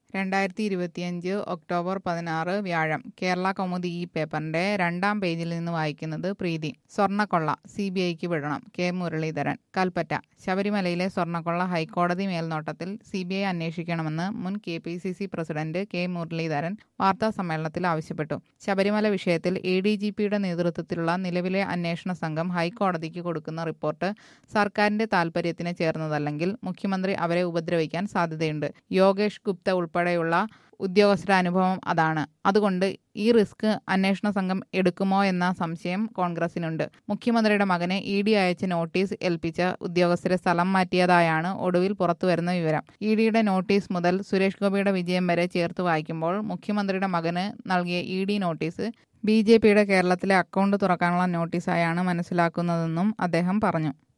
രണ്ടായിരത്തി ഇരുപത്തിയഞ്ച് ഒക്ടോബർ പതിനാറ് വ്യാഴം കേരള കൗമുദി ഈ പേപ്പറിന്റെ രണ്ടാം പേജിൽ നിന്ന് വായിക്കുന്നത് പ്രീതി സ്വർണ്ണക്കൊള്ള സി ബി ഐക്ക് വിടണം കെ മുരളീധരൻ കൽപ്പറ്റ ശബരിമലയിലെ സ്വർണ്ണക്കൊള്ള ഹൈക്കോടതി മേൽനോട്ടത്തിൽ സി ബി ഐ അന്വേഷിക്കണമെന്ന് മുൻ K P C C president K Muraleedharan വാർത്താ സമ്മേളനത്തിൽ ആവശ്യപ്പെട്ടു ശബരിമല വിഷയത്തിൽ എ ഡി ജി പിയുടെ നേതൃത്വത്തിലുള്ള നിലവിലെ അന്വേഷണ സംഘം ഹൈക്കോടതിക്ക് കൊടുക്കുന്ന റിപ്പോർട്ട് സർക്കാരിന്റെ താൽപര്യത്തിന് ചേർന്നതല്ലെങ്കിൽ മുഖ്യമന്ത്രി അവരെ ഉപദ്രവിക്കാൻ സാധ്യതയുണ്ട് യോഗേഷ് ഗുപ്ത ഉൾപ്പെടെയുള്ള ഉദ്യോഗസ്ഥരുടെ അനുഭവം അതാണ് അതുകൊണ്ട് ഈ റിസ്ക് അന്വേഷണ സംഘം എടുക്കുമോ എന്ന സംശയം കോൺഗ്രസിനുണ്ട് മുഖ്യമന്ത്രിയുടെ മകനെ ഇ ഡി അയച്ച് നോട്ടീസ് ഏൽപ്പിച്ച ഉദ്യോഗസ്ഥരെ സ്ഥലം മാറ്റിയതായാണ് ഒടുവിൽ പുറത്തുവരുന്ന വിവരം ഇ ഡിയുടെ നോട്ടീസ് മുതൽ സുരേഷ് ഗോപിയുടെ വിജയം വരെ ചേർത്ത് വായിക്കുമ്പോൾ മുഖ്യമന്ത്രിയുടെ മകന് നൽകിയ E D notice B J പിയുടെ കേരളത്തിലെ അക്കൗണ്ട് തുറക്കാനുള്ള നോട്ടീസായാണ് മനസ്സിലാക്കുന്നതെന്നും അദ്ദേഹം പറഞ്ഞു